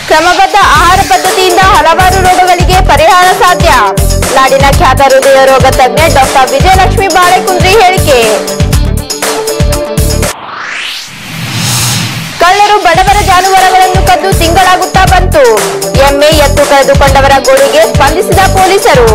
ಕ್ರಮಬದ್ಧ ಆಹಾರ ಪದ್ಧತಿಯಿಂದ ಹಲವಾರು ರೋಗಗಳಿಗೆ ಪರಿಹಾರ ಸಾಧ್ಯ ನಾಡಿನ ಖ್ಯಾತ ಹೃದಯ ರೋಗ ತಜ್ಞೆ ಡಾಕ್ಟರ್ ವಿಜಯಲಕ್ಷ್ಮಿ ಬಾಳೆಕುಂದ್ರಿ ಹೇಳಿಕೆ ಕಳ್ಳರು ಬಡವರ ಜಾನುವಾರುಗಳನ್ನು ಕದ್ದು ತಿಂಗಳಾಗುತ್ತಾ ಬಂತು ಎಮ್ಮೆ ಎತ್ತು ಕಳೆದುಕೊಂಡವರ ಗೋಳಿಗೆ ಸ್ಪಂದಿಸಿದ ಪೊಲೀಸರು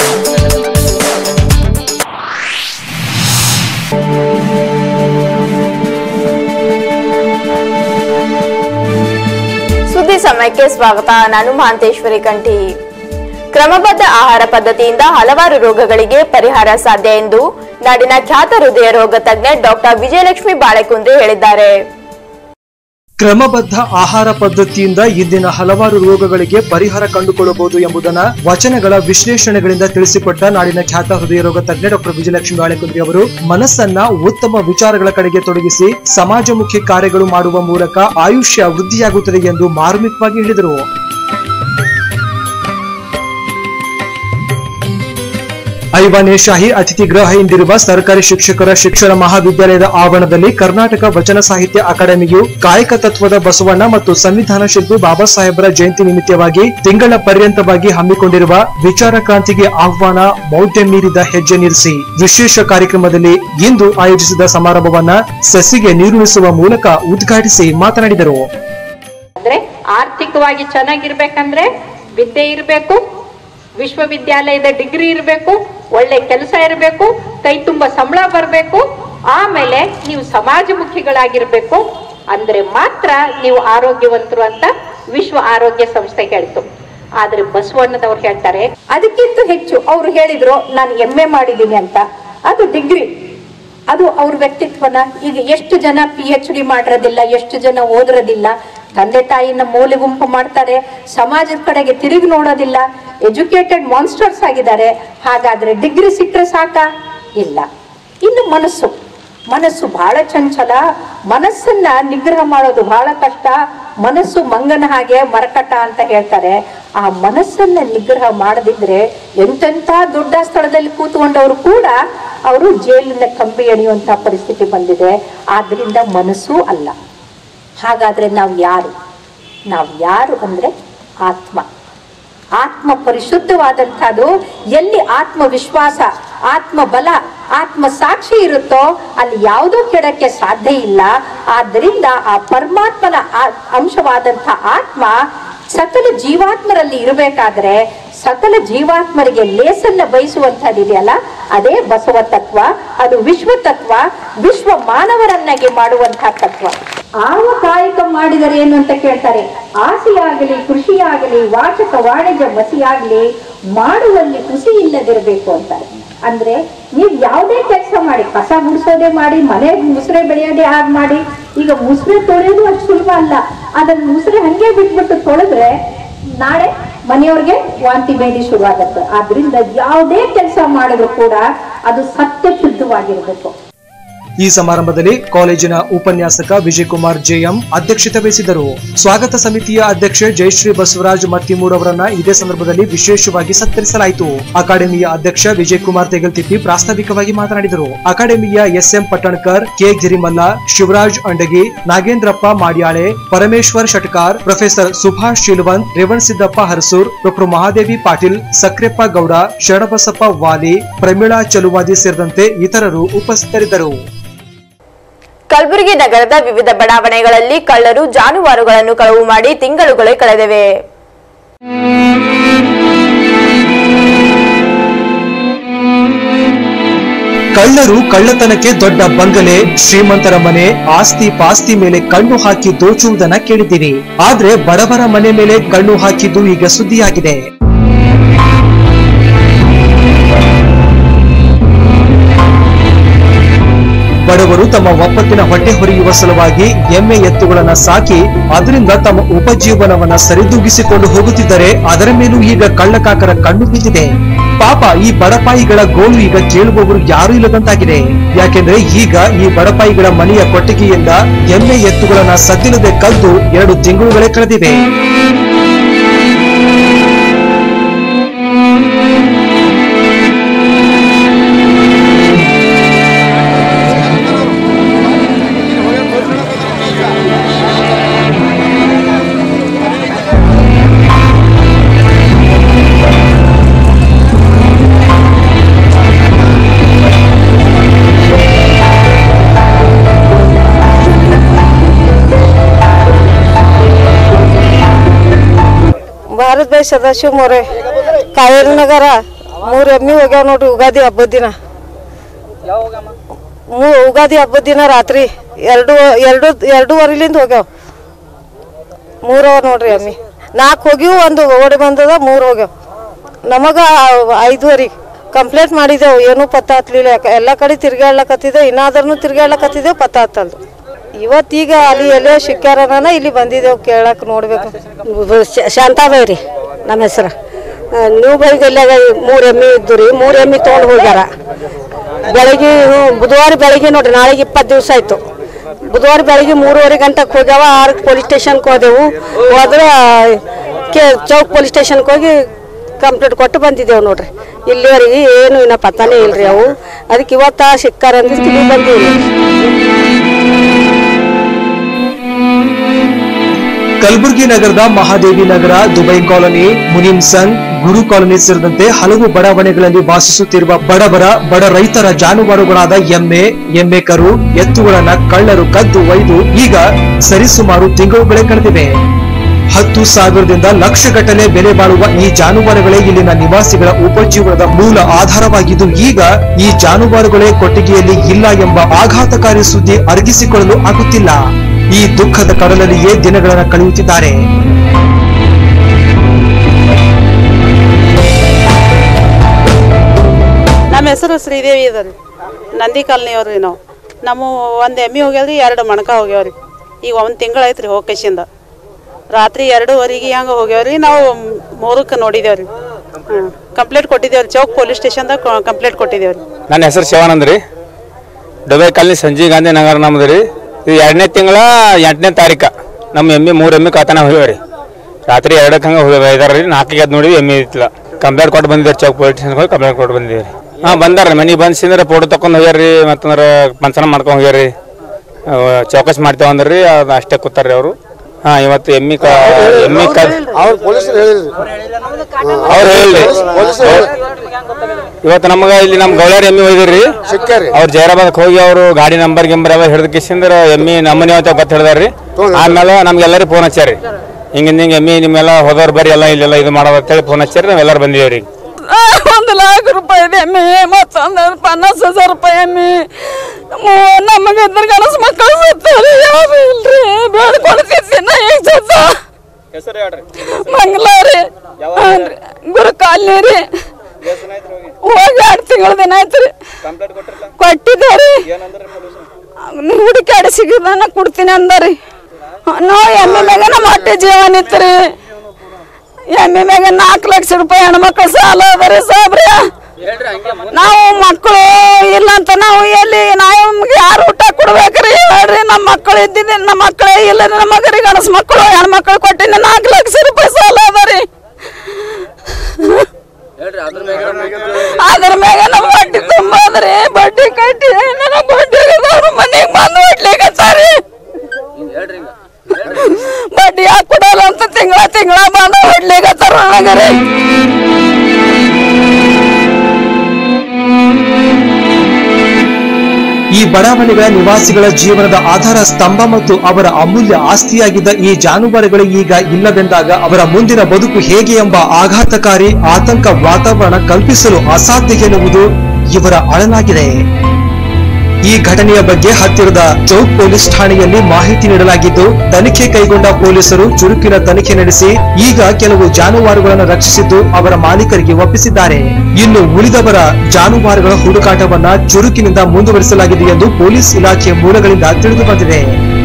ಸುದ್ದಿ ಸಮಯಕ್ಕೆ ಸ್ವಾಗತ ನಾನು ಮಹಾಂತೇಶ್ವರಿ ಕಂಠಿ ಕ್ರಮಬದ್ಧ ಆಹಾರ ಪದ್ಧತಿಯಿಂದ ಹಲವಾರು ರೋಗಗಳಿಗೆ ಪರಿಹಾರ ಸಾಧ್ಯ ಎಂದು ನಾಡಿನ ಖ್ಯಾತ ಹೃದಯ ರೋಗ ತಜ್ಞೆ ಡಾಕ್ಟರ್ ವಿಜಯಲಕ್ಷ್ಮಿ ಬಾಳೆಕುಂದ್ರಿ ಹೇಳಿದ್ದಾರೆ ಕ್ರಮಬದ್ಧ ಆಹಾರ ಪದ್ಧತಿಯಿಂದ ಇಂದಿನ ಹಲವಾರು ರೋಗಗಳಿಗೆ ಪರಿಹಾರ ಕಂಡುಕೊಳ್ಳಬಹುದು ಎಂಬುದನ್ನ ವಚನಗಳ ವಿಶ್ಲೇಷಣೆಗಳಿಂದ ತಿಳಿಸಿಕೊಟ್ಟ ನಾಡಿನ ಖ್ಯಾತ ಹೃದಯ ರೋಗ ತಜ್ಞೆ ಡಾಕ್ಟರ್ ವಿಜಯಲಕ್ಷ್ಮಿ ಬಾಳೆಕುಂದ್ರಿ ಅವರು ಮನಸ್ಸನ್ನ ಉತ್ತಮ ವಿಚಾರಗಳ ಕಡೆಗೆ ತೊಡಗಿಸಿ ಸಮಾಜಮುಖಿ ಕಾರ್ಯಗಳು ಮಾಡುವ ಮೂಲಕ ಆಯುಷ್ಯ ವೃದ್ಧಿಯಾಗುತ್ತದೆ ಎಂದು ಮಾರ್ಮಿಕವಾಗಿ ಹೇಳಿದರು ಐವಾನೆ ಶಾಹಿ ಅತಿಥಿ ಗೃಹ ಎಂದಿರುವ ಸರ್ಕಾರಿ ಶಿಕ್ಷಕರ ಶಿಕ್ಷಣ ಮಹಾವಿದ್ಯಾಲಯದ ಆವರಣದಲ್ಲಿ ಕರ್ನಾಟಕ ವಚನ ಸಾಹಿತ್ಯ ಅಕಾಡೆಮಿಯು ಕಾಯಕ ತತ್ವದ ಬಸವಣ್ಣ ಮತ್ತು ಸಂವಿಧಾನ ಶಿಲ್ಪಿ ಬಾಬಾ ಸಾಹೇಬರ ಜಯಂತಿ ನಿಮಿತ್ತವಾಗಿ ತಿಂಗಳ ಪರ್ಯಂತವಾಗಿ ಹಮ್ಮಿಕೊಂಡಿರುವ ವಿಚಾರ ಕ್ರಾಂತಿಗೆ ಆಹ್ವಾನ ಮೌಢ್ಯ ಮೀರಿದ ಹೆಜ್ಜೆ ನಿಲ್ಲಿಸಿ ವಿಶೇಷ ಕಾರ್ಯಕ್ರಮದಲ್ಲಿ ಇಂದು ಆಯೋಜಿಸಿದ ಸಮಾರಂಭವನ್ನ ಸಸಿಗೆ ನೀರುಣಿಸುವ ಮೂಲಕ ಉದ್ಘಾಟಿಸಿ ಮಾತನಾಡಿದರು ಅಂದ್ರೆ ಆರ್ಥಿಕವಾಗಿ ಚೆನ್ನಾಗಿರ್ಬೇಕಂದ್ರೆ ವಿದ್ಯೆ ಇರಬೇಕು ವಿಶ್ವವಿದ್ಯಾಲಯದ ಡಿಗ್ರಿ ಇರಬೇಕು ಒಳ್ಳೆ ಕೆಲಸ ಇರಬೇಕು ಕೈ ತುಂಬ ಸಂಬಳ ಬರಬೇಕು ಆಮೇಲೆ ನೀವು ಸಮಾಜಮುಖಿಗಳಾಗಿರ್ಬೇಕು ಅಂದ್ರೆ ಮಾತ್ರ ನೀವು ಆರೋಗ್ಯವಂತರು ಅಂತ ವಿಶ್ವ ಆರೋಗ್ಯ ಸಂಸ್ಥೆ ಹೇಳ್ತು ಆದ್ರೆ ಬಸವಣ್ಣದವ್ರು ಹೇಳ್ತಾರೆ ಅದಕ್ಕಿಂತ ಹೆಚ್ಚು ಅವ್ರು ಹೇಳಿದ್ರು ನಾನು ಎಂ ಎ ಮಾಡಿದ್ದೀನಿ ಅಂತ ಅದು ಡಿಗ್ರಿ ಅದು ಅವ್ರ ವ್ಯಕ್ತಿತ್ವನ ಈಗ ಎಷ್ಟು ಜನ ಪಿ ಎಚ್ ಡಿ ಮಾಡಿರೋದಿಲ್ಲ ಎಷ್ಟು ಜನ ಓದಿರೋದಿಲ್ಲ ತಂದೆ ತಾಯಿನ ಮೂಲೆ ಗುಂಪು ಮಾಡ್ತಾರೆ ಸಮಾಜದ ಕಡೆಗೆ ತಿರುಗಿ ನೋಡೋದಿಲ್ಲ ಎಜುಕೇಟೆಡ್ ಮಾನ್ಸ್ಟರ್ಸ್ ಆಗಿದ್ದಾರೆ ಹಾಗಾದ್ರೆ ಡಿಗ್ರಿ ಸಿಕ್ಕರೆ ಸಾಕ ಇಲ್ಲ ಇನ್ನು ಮನಸ್ಸು ಮನಸ್ಸು ಬಹಳ ಚಂಚಲ ಮನಸ್ಸನ್ನ ನಿಗ್ರಹ ಮಾಡೋದು ಬಹಳ ಕಷ್ಟ ಮನಸ್ಸು ಮಂಗನ ಹಾಗೆ ಮರಕಟ ಅಂತ ಹೇಳ್ತಾರೆ ಆ ಮನಸ್ಸನ್ನ ನಿಗ್ರಹ ಮಾಡದಿದ್ರೆ ಎಂತೆಂಥ ದೊಡ್ಡ ಸ್ಥಳದಲ್ಲಿ ಕೂತ್ಕೊಂಡವರು ಕೂಡ ಅವರು ಜೈಲಿನ ಕಂಬಿ ಎಣಿಯುವಂತ ಪರಿಸ್ಥಿತಿ ಬಂದಿದೆ ಆದ್ರಿಂದ ಮನಸ್ಸೂ ಅಲ್ಲ ಹಾಗಾದ್ರೆ ನಾವು ಯಾರು ನಾವು ಯಾರು ಅಂದ್ರೆ ಆತ್ಮ ಆತ್ಮ ಪರಿಶುದ್ಧವಾದಂಥದ್ದು ಎಲ್ಲಿ ಆತ್ಮವಿಶ್ವಾಸ ಆತ್ಮ ಬಲ ಆತ್ಮ ಸಾಕ್ಷಿ ಇರುತ್ತೋ ಅಲ್ಲಿ ಯಾವುದೂ ಕೆಡಕ್ಕೆ ಸಾಧ್ಯ ಇಲ್ಲ ಆದ್ದರಿಂದ ಆ ಪರಮಾತ್ಮನ ಆ- ಅಂಶವಾದಂಥ ಆತ್ಮ ಸಕಲ ಜೀವಾತ್ಮರಲ್ಲಿ ಇರಬೇಕಾದ್ರೆ ಸಕಲ ಜೀವಾತ್ಮರಿಗೆ ಲೇಸನ್ನ ಬಯಸುವಂಥದ್ದಿದೆಯಲ್ಲ ಅದೇ ಬಸವ ತತ್ವ ಅದು ವಿಶ್ವ ತತ್ವ ವಿಶ್ವ ಮಾನವರನ್ನಾಗಿ ಮಾಡುವಂತಹ ತತ್ವ ಆವ ಕಾಯಕ ಮಾಡಿದರೆ ಏನು ಅಂತ ಕೇಳ್ತಾರೆ ಆಸೆಯಾಗಲಿ ಕೃಷಿಯಾಗಲಿ ವಾಚಕ ವಾಣಿಜ್ಯ ಮಸಿಯಾಗಲಿ ಮಾಡುವಲ್ಲಿ ಖುಷಿ ಇಲ್ಲದಿರಬೇಕು ಅಂತಾರೆ ಅಂದ್ರೆ ನೀವು ಯಾವುದೇ ಕೆಲಸ ಮಾಡಿ ಕಸ ಗುಡಿಸೋದೇ ಮಾಡಿ ಮನೆ ಮುಸುರೆ ಬೆಳೆಯೋದೇ ಹಾಗೆ ಮಾಡಿ ಈಗ ಮುಸುರೆ ತೊಳೆಯೋದು ಅಷ್ಟು ಸುಲಭ ಅಲ್ಲ ಅದನ್ನ ಮುಸುರೆ ಹಂಗೆ ಬಿಟ್ಬಿಟ್ಟು ತೊಳೆದ್ರೆ ನಾಳೆ ಮನೆಯವ್ರಿಗೆ ವಾಂತಿ ಭೇದಿ ಶುರುವಾಗತ್ತೆ ಆದ್ರಿಂದ ಯಾವುದೇ ಕೆಲಸ ಮಾಡಿದ್ರು ಕೂಡ ಅದು ಸತ್ಯ ಶುದ್ಧವಾಗಿರ್ಬೇಕು ಈ ಸಮಾರಂಭದಲ್ಲಿ ಕಾಲೇಜಿನ ಉಪನ್ಯಾಸಕ ವಿಜಯಕುಮಾರ್ ಜೆಎಂ ಅಧ್ಯಕ್ಷತೆ ವಹಿಸಿದರು ಸ್ವಾಗತ ಸಮಿತಿಯ ಅಧ್ಯಕ್ಷೆ ಜಯಶ್ರೀ ಬಸವರಾಜ್ ಮತ್ತಿಮೂರ್ ಅವರನ್ನ ಇದೇ ಸಂದರ್ಭದಲ್ಲಿ ವಿಶೇಷವಾಗಿ ಸತ್ಕರಿಸಲಾಯಿತು ಅಕಾಡೆಮಿಯ ಅಧ್ಯಕ್ಷ ವಿಜಯಕುಮಾರ್ ತೆಗಲ್ತಿಪ್ಪಿ ಪ್ರಾಸ್ತಾವಿಕವಾಗಿ ಮಾತನಾಡಿದರು ಅಕಾಡೆಮಿಯ S M Pattankar K Girimalla Shivaraj Andagi Nagendrappa Madyale Parameshwar Shatkar professor Subhash Shilvant Revan Siddappa Harasur doctor Mahadevi Patil Sakreppa Gowda Sharanabasappa Vali Pramila Chaluvadi ಸೇರಿದಂತೆ ಇತರರು ಉಪಸ್ಥಿತರಿದ್ದರು ಕಲಬುರಗಿ ನಗರದ ವಿವಿಧ ಬಡಾವಣೆಗಳಲ್ಲಿ ಕಳ್ಳರು ಜಾನುವಾರುಗಳನ್ನು ಕಳವು ಮಾಡಿ ತಿಂಗಳುಗಳೇ ಕಳೆದಿವೆ ಕಳ್ಳರು ಕಳ್ಳತನಕ್ಕೆ ದೊಡ್ಡ ಬಂಗಲೆ ಶ್ರೀಮಂತರ ಮನೆ ಆಸ್ತಿ ಪಾಸ್ತಿ ಮೇಲೆ ಕಣ್ಣು ಹಾಕಿ ದೋಚುವುದನ್ನ ಕೇಳಿದ್ದೀವಿ ಆದ್ರೆ ಬಡವರ ಮನೆ ಮೇಲೆ ಕಣ್ಣು ಹಾಕಿದ್ದು ಈಗ ಸುದ್ದಿಯಾಗಿದೆ ಬಡವರು ತಮ್ಮ ಒಪ್ಪತ್ತಿನ ಹೊಟ್ಟೆ ಹೊರೆಯುವ ಸಲುವಾಗಿ ಎಮ್ಮೆ ಎತ್ತುಗಳನ್ನ ಸಾಕಿ ಅದರಿಂದ ತಮ್ಮ ಉಪಜೀವನವನ್ನ ಸರಿದೂಗಿಸಿಕೊಂಡು ಹೋಗುತ್ತಿದ್ದರೆ ಅದರ ಮೇಲೂ ಈಗ ಕಳ್ಳಕಾಕರ ಕಣ್ಣು ಬಿದ್ದಿದೆ ಪಾಪ ಈ ಬಡಪಾಯಿಗಳ ಗೋಳು ಈಗ ಕೇಳುವವರು ಯಾರೂ ಇಲ್ಲದಂತಾಗಿದೆ ಯಾಕೆಂದ್ರೆ ಈಗ ಈ ಬಡಪಾಯಿಗಳ ಮನೆಯ ಕೊಟ್ಟಿಗೆಯಿಂದ ಎಮ್ಮೆ ಎತ್ತುಗಳನ್ನ ಸದ್ದಿಲ್ಲದೆ ಕದ್ದು ಎರಡು ತಿಂಗಳುಗಳೇ ಕಳೆದಿವೆ ಭಾರತ ದೇಶ ಸದಾಶಿವ ಮೋರೆ ಕಾವೇರಿ ನಗರ ಮೂರು ಎಮ್ಮಿ ಹೋಗ್ಯಾವ ನೋಡ್ರಿ ಉಗಾದಿ ಹಬ್ಬದ ದಿನ ಮೂ ಉಗಾದಿ ಹಬ್ಬದ ದಿನ ರಾತ್ರಿ ಎರಡು ಎರಡು ಎರಡೂವರೆಲಿಂದ ಹೋಗ್ಯಾವ ಮೂರವ ನೋಡ್ರಿ ಎಮ್ಮಿ ನಾಲ್ಕು ಹೋಗಿವು ಒಂದು ಓಡಿ ಬಂದದ ಮೂರು ಹೋಗ್ಯಾವ ನಮಗ ಐದುವರೆಗೆ ಕಂಪ್ಲೇಂಟ್ ಮಾಡಿದೆವು ಏನೂ ಪತ್ತ ಹತ್ಲಿಲ್ಲ ಯಾಕೆ ಎಲ್ಲ ಕಡೆ ತಿರ್ಗಾಡ್ಲಕತ್ತಿದ್ದೆವು ಇನ್ನಾದ್ರೂ ತಿರ್ಗಾಡ್ಲಕತ್ತಿದ್ದೆವು ಪತ್ತ ಹತ್ತಲ್ದು ಇವತ್ತೀಗ ಅಲ್ಲಿ ಎಲ್ಲೋ ಸಿಕ್ಕ್ಯಾರನ ಇಲ್ಲಿ ಬಂದಿದ್ದೆವು ಕೇಳಕ್ಕೆ ನೋಡ್ಬೇಕು ಶಾಂತಾಬಾಯಿ ರೀ ನಮ್ಮ ಹೆಸರು ನೀವು ಬೈಗಲ್ಲಾಗ ಮೂರು ಎಮ್ಮೆ ಇದ್ದು ರೀ ಮೂರು ಎಮ್ಮೆ ತೊಗೊಂಡು ಹೋಗ್ಯಾರ ಬೆಳಗ್ಗೆ ಹ್ಞೂ, ಬುಧವಾರ ಬೆಳಗ್ಗೆ ನೋಡ್ರಿ ನಾಳೆಗೆ ಇಪ್ಪತ್ತು ದಿವಸ ಆಯ್ತು ಬುಧವಾರ ಬೆಳಗ್ಗೆ ಮೂರುವರೆ ಗಂಟೆಗೆ ಹೋಗ್ಯಾವ ಆರು ಪೊಲೀಸ್ ಸ್ಟೇಷನ್ಗೆ ಹೋದೆವು ಹೋದ್ರೆ ಕೆ ಚೌಕ್ ಪೊಲೀಸ್ ಸ್ಟೇಷನ್ಗೆ ಹೋಗಿ ಕಂಪ್ಲೇಂಟ್ ಕೊಟ್ಟು ಬಂದಿದ್ದೇವೆ ನೋಡ್ರಿ ಇಲ್ಲಿವರೆಗೆ ಏನು ಇನ್ನ ಪತ್ತಾನೇ ಇಲ್ರಿ ಅವು ಅದಕ್ಕೆ ಇವತ್ತ ಸಿಕ್ಕಾರ ಅಂದ್ರೆ ಇಲ್ಲಿ ಬಂದೀವಿ ಕಲಬುರಗಿ ನಗರದ ಮಹಾದೇವಿ ನಗರ ದುಬೈ ಕಾಲೋನಿ ಮುನಿಂ ಸಂಘ್ ಗುರು ಕಾಲೋನಿ ಸೇರಿದಂತೆ ಹಲವು ಬಡಾವಣೆಗಳಲ್ಲಿ ವಾಸಿಸುತ್ತಿರುವ ಬಡವರ ಬಡ ರೈತರ ಜಾನುವಾರುಗಳಾದ ಎಮ್ಮೆ ಎಮ್ಮೆ ಕರು ಎತ್ತುಗಳನ್ನ ಕಳ್ಳರು ಕದ್ದು ಒಯ್ದು ಈಗ ಸರಿಸುಮಾರು ತಿಂಗಳುಗಳೇ ಕಳೆದಿವೆ ಹತ್ತು ಸಾವಿರದಿಂದ ಲಕ್ಷಗಟ್ಟಲೆ ಬೆಲೆ ಬಾಳುವ ಈ ಜಾನುವಾರುಗಳೇ ಇಲ್ಲಿನ ನಿವಾಸಿಗಳ ಉಪಜೀವನದ ಮೂಲ ಆಧಾರವಾಗಿದ್ದು ಈಗ ಈ ಜಾನುವಾರುಗಳೇ ಕೊಟ್ಟಿಗೆಯಲ್ಲಿ ಇಲ್ಲ ಎಂಬ ಆಘಾತಕಾರಿ ಸುದ್ದಿ ಅರಗಿಸಿಕೊಳ್ಳಲು ಆಗುತ್ತಿಲ್ಲ ಈ ದುಃಖದ ಕಡಲಲ್ಲಿಯೇ ದಿನಗಳನ್ನು ಕಳೆಯುತ್ತಿದ್ದಾರೆ ನಮ್ಮ ಹೆಸರು ಶ್ರೀದೇವಿ ಇದಾರೆ ನಂದಿ ಕಾಲನಿಯವ್ರಿ ನಾವು ನಮ್ಮ ಒಂದು ಎಮ್ಮೆ ಹೋಗ್ಯಾವ್ರಿ ಎರಡು ಮಣಕ ಹೋಗ್ಯಾವ್ರಿ ಈಗ ಒಂದು ತಿಂಗಳು ಐತ್ರಿ ಹೋಗೇಶಿಂದ ರಾತ್ರಿ ಎರಡೂವರೆಗೆ ಹಂಗೆ ಹೋಗ್ಯಾವ್ರಿ ನಾವು ಮೂರಕ್ಕೆ ನೋಡಿದೇವ್ರಿ ಹ್ಞೂ ಕಂಪ್ಲೇಂಟ್ ಕೊಟ್ಟಿದ್ದೇವ್ರಿ ಚೌಕ್ ಪೊಲೀಸ್ ಸ್ಟೇಷನ್ದಾಗ ಕಂಪ್ಲೇಂಟ್ ಕೊಟ್ಟಿದ್ದೇವ್ರಿ ನನ್ನ ಹೆಸರು ಶಿವಾನಂದ್ ರೀ ದುಬೈ ಕಾಲನಿ ಸಂಜೀವ್ ಗಾಂಧಿ ನಗರ ನಮ್ದು ರೀ ಇದು ಎರಡನೇ ತಿಂಗಳ ಎಂಟನೇ ತಾರೀಕು ನಮ್ಮ ಎಮ್ಮೆ ಮೂರು ಎಮ್ಮೆ ಕಾತನ ಹೋಗ್ಯಾವ ರೀ ರಾತ್ರಿ ಎರಡಕ್ಕೆ ಹಂಗೆ ಹೋಗ್ಯಾವ ಐದಾರು ರೀ ನಾಲ್ಕಿಗೆ ಅದು ನೋಡಿ ಎಮ್ಮೆ ಇತ್ತಿಲ್ಲ ಕಂಪ್ಲೇಂಟ್ ಕೊಟ್ಟು ಬಂದಿದ್ದಾರೆ ಚೌಕ್ ಪೊಲೀಸ್ ಸ್ಟೇಷನ್ಗೆ ಹೋಗಿ ಕಂಪ್ಲೇಂಟ್ ಕೊಟ್ಟು ಬಂದಿದ್ದೀವಿ ಹಾಂ ಬಂದಾರ ಮನೆಗೆ ಬಂದು ಸಿಂದ್ರೆ ಫೋಟೋ ತಕೊಂಡು ಹೋಗ್ಯಾರ ರೀ ಮತ್ತಂದ್ರೆ ಪಂಚನ ಮಾಡ್ಕೊಂಡು ಹೋಗ್ಯಾರ ರೀ ಚೌಕಸ್ ಮಾಡ್ತೇವೆ ಅಂದ್ರಿ ಅದು ಅಷ್ಟೇ ಕೂತಾರ್ರಿ ಅವರು ಹಾಂ ಇವತ್ತು ಎಮ್ಮಿ ಕ ಎಮ್ಮಿ ಕ ಅವ್ರು ಪೊಲೀಸರು ಹೇಳಿದ್ರು ಅವ್ರು ಹೇಳಿ ಇವತ್ತು ನಮ್ಗೆ ಇಲ್ಲಿ ನಮ್ಮ ಗೌಳ್ಯಾರ ಎಮ್ಮಿ ಒಯ್ದಿರಿ ಸಿಕ್ಕ್ಯಾರಿ ಅವ್ರು ಜೈರಾಬಾದಕ್ಕೆ ಹೋಗಿ ಅವರು ಗಾಡಿ ನಂಬರ್ ಗಿಂಬರ್ ಎಲ್ಲ ಹಿಡಿದು ಕಿಸಿಂದ್ರ ಎಮ್ಮಿ ನಮ್ಮನೆ ಅಂತ ಗೊತ್ತ ಹಿಡ್ದಾರ್ರಿ ಆಮೇಲೆ ನಮ್ಗೆಲ್ಲರಿಗೂ ಫೋನ್ ಹಚ್ಚಾರಿ ಹಿಂಗಿಂದ ಹಿಂಗೆ ಎಮ್ಮಿ ನಿಮ್ಮೆಲ್ಲ ಹೋದವ್ರು ಬರ್ರಿ ಎಲ್ಲ ಇಲ್ಲೆಲ್ಲ ಇದು ಮಾಡೋದು ಅಂತೇಳಿ ಫೋನ್ ಹಚ್ಚಾರಿ ನಾವೆಲ್ಲರೂ ಬಂದಿದ್ದೀವಿ ಒಂದು ಲಾಖ ರೂಪಾಯಿ ಎಮ್ಮೆ ಮತ್ತೊಂದು ಪನ್ನಾಸ್ ಹಜಾರ್ ರೂಪಾಯಿ ಎಮ್ಮೆ ನಮಗೆ ಇದ್ರ ಗಣಸ್ ಮಕ್ಕಳು ಸತ್ತಾರೆ ಯಾರು ಇಲ್ರಿ ಬೇಡ್ಕೊಳ್ತಿದ್ದೆ ನಾ ಈಗ ಸತ್ತ ಮಂಗ್ಲಾರಿ ಹಾನ್ರಿ. ಗುರು ಕಾಲನಿ ರೀ ಹೋಗಿ ಎರಡು ತಿಂಗಳ ದಿನ ಆಯ್ತು ರೀ ಕೊಟ್ಟಿದ್ದಾರೆ ಹುಡುಕಾಡಿ ಸಿಗಿದಾನ ಕೊಡ್ತೀನಿ ಅಂದಾರಿ ನೋ ಎಮ್ಮೆ ಮ್ಯಾಗ ನಮ್ಮ ಹೊಟ್ಟೆ ಜೀವನ ಇತ್ತು ರೀ ಎಮ್ಮೆ ಮ್ಯಾಗ ನಾಲ್ಕು ಲಕ್ಷ ರೂಪಾಯಿ ಹೆಣ್ಮಕ್ಳು ಸಾಲ ಅದ ರೀ ಸಾಬ್ರಿ ನಾವು ಮಕ್ಕಳು ಇಲ್ಲ ಅಂತ ನಾವು ಎಲ್ಲಿ ನಾವು ನಮ್ಗೆ ಯಾರು ಊಟ ಕೊಡ್ಬೇಕ್ರಿ ಹೇಳ್ರಿ ನಮ್ಮ ಮಕ್ಕಳು ಇದ್ದಿದ್ದೆ ನಮ್ಮ ಮಕ್ಕಳೇ ಇಲ್ಲ ನಮ್ಮ ಮಗರಿಗೆ ಗಣಸ್ ಮಕ್ಕಳು ಹೆಣ್ಮಕ್ಳು ಕೊಟ್ಟಿನಿ ನಾಲ್ಕು ಲಕ್ಷ ರೂಪಾಯಿ ಸಾಲ ಅದ ರೀ ಅದ್ರ ಮ್ಯಾಗ ನಮ್ಮ ಬಡ್ಡಿ ತುಂಬ ಅದ್ರಿ ಬಡ್ಡಿ ಕಟ್ಟಿ ನನಗೆ ಬಡ್ಡಿ ಅವ್ರ ಮನೆಗೆ ಬಂದು ಹೊಡ್ಲಿಕತ್ತಾರಿ ಬಡ್ಡಿ ಯಾಕೆ ಕೊಡಲ್ಲ ಅಂತ ತಿಂಗಳ ತಿಂಗಳ ಬಂದು ಹೊಡ್ಲಿಕತ್ತಾರ ನನಗರಿ ಈ ಬಡಾವಣೆಗಳ ನಿವಾಸಿಗಳ ಜೀವನದ ಆಧಾರ ಸ್ತಂಭ ಮತ್ತು ಅವರ ಅಮೂಲ್ಯ ಆಸ್ತಿಯಾಗಿದ್ದ ಈ ಜಾನುವಾರುಗಳು ಈಗ ಇಲ್ಲವೆಂದಾಗ ಅವರ ಮುಂದಿನ ಬದುಕು ಹೇಗೆ ಎಂಬ ಆಘಾತಕಾರಿ ಆತಂಕ ವಾತಾವರಣ ಕಲ್ಪಿಸಲು ಅಸಾಧ್ಯ ಎನ್ನುವುದು ಇವರ ಅಳಲಾಗಿದೆ ಈ ಘಟನೆಯ ಬಗ್ಗೆ ಹತ್ತಿರದ ಚೌಕ್ ಪೊಲೀಸ್ ಠಾಣೆಯಲ್ಲಿ ಮಾಹಿತಿ ನೀಡಲಾಗಿದ್ದು ತನಿಖೆ ಕೈಗೊಂಡ ಪೊಲೀಸರು ಚುರುಕಿನ ತನಿಖೆ ನಡೆಸಿ ಈಗ ಕೆಲವು ಜಾನುವಾರುಗಳನ್ನು ರಕ್ಷಿಸಿದ್ದು ಅವರ ಮಾಲೀಕರಿಗೆ ಒಪ್ಪಿಸಿದ್ದಾರೆ ಇನ್ನು ಉಳಿದವರ ಜಾನುವಾರುಗಳ ಹುಡುಕಾಟವನ್ನ ಚುರುಕಿನಿಂದ ಮುಂದುವರಿಸಲಾಗಿದೆ ಎಂದು ಪೊಲೀಸ್ ಇಲಾಖೆ ಮೂಲಗಳಿಂದ ತಿಳಿದು ಬಂದಿದೆ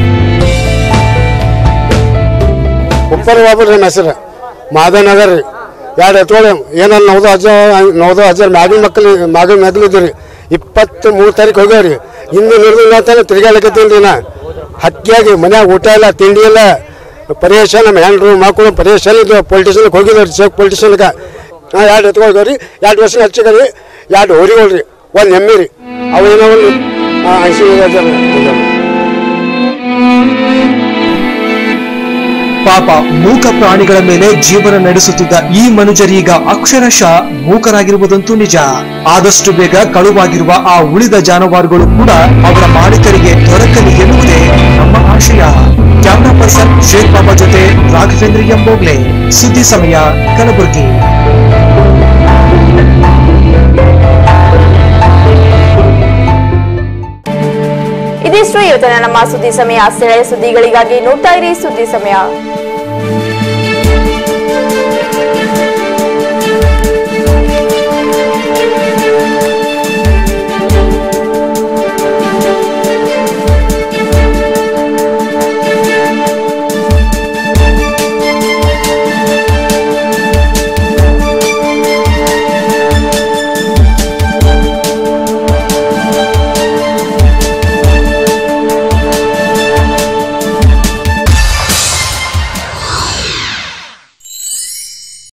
ಉಪ್ಪರ್ ಬಾಬು ನಮ್ಮ ಹೆಸರು ಮಾಧವನಗರ್ ರೀ ಎರಡು ಎತ್ಕೊಳ್ಳಿ ಏನಲ್ಲ ನವ್ದು ಅಜ್ಜ ನವ್ದು ಅಜ್ಜ ಮ್ಯಾಗಿನ ಮಕ್ಕಳು ಮ್ಯಾಗಿನ ಮಕ್ಕಳು ರೀ ಇಪ್ಪತ್ತು ಮೂರು ತಾರೀಕು ಹೋಗ್ಯಾವ್ರಿ ಹಿಂದೆ ನಿರ್ದಿಲ್ಲ ಅಂತಾನೆ ತಿರ್ಗಾಡಕತ್ತೀನಿ ರೀ ನಾ ಹಕ್ಕಿಯಾಗಿ ಮನ್ಯಾಗ ಊಟ ಇಲ್ಲ ತಿಂಡಿ ಇಲ್ಲ ಪರೇಶಾನ ನಮ್ಮ ಹೆಣ್ರು ಮಕ್ಕಳು ಪರೇಶಾನ ಇದ್ದು ಪೊಲಿಟಿಷನ್ಗೆ ಹೋಗಿದ್ರು ಚೌಕ್ ಪೊಲಿಟಿಷನ್ಗೆ ಹಾಂ ಎರಡು ಎತ್ಕೊಳ್ದವ್ರಿ ಎರಡು ವರ್ಷ ಹಚ್ಚಿದ್ರಿ ಎರಡು ಹೋರಿಗಳು ರೀ ಒಂದು ಎಮ್ಮೆ ರೀ ಅವು ಏನೋ ಒಂದು ಐಸಿ ಪಾಪ ಮೂಕ ಪ್ರಾಣಿಗಳ ಮೇಲೆ ಜೀವನ ನಡೆಸುತ್ತಿದ್ದ ಈ ಮನುಜರೀಗ ಅಕ್ಷರಶಃ ಮೂಕರಾಗಿರುವುದಂತೂ ನಿಜ ಆದಷ್ಟು ಬೇಗ ಕಳುವಾಗಿರುವ ಆ ಉಳಿದ ಜಾನುವಾರುಗಳು ಕೂಡ ಅವರ ಮಾಲೀಕರಿಗೆ ದೊರಕಲಿ ಎನ್ನುವುದೇ ನಮ್ಮ ಆಶಯ ಕ್ಯಾಮ್ರಾ ಪರ್ಸನ್ ಶೇಖ್ ಬಾಬಾ ಜೊತೆ ರಾಘವೇಂದ್ರ ಎಂಬೋಗ್ಲೆ ಸುದ್ದಿ ಸಮಯ ಕಲಬುರಗಿ ಇದಿಷ್ಟು ಇವತ್ತಿನ ನಮ್ಮ ಸುದ್ದಿ ಸಮಯ ಸ್ಥಳೀಯ ಸುದ್ದಿಗಳಿಗಾಗಿ ನೋಡ್ತಾ ಇರಿ ಸುದ್ದಿ ಸಮಯ